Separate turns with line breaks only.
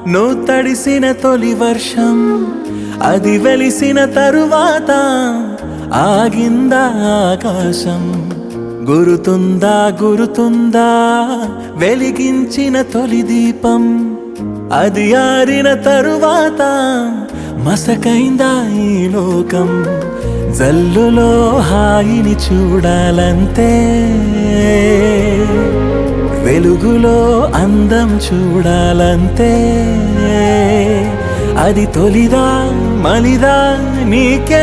నువ్వు తడిసిన తొలి వర్షం అది వెలిసిన తరువాత ఆగిందా ఆకాశం గురుతుందా గురుతుందా వెలిగించిన తొలి దీపం అది ఆరిన తరువాత మసకైందా ఈ లోకం జల్లులో హాయిని చూడాలంతే వెలుగులో అందం చూడాలంతే అది తొలిదా మలిదా నీకే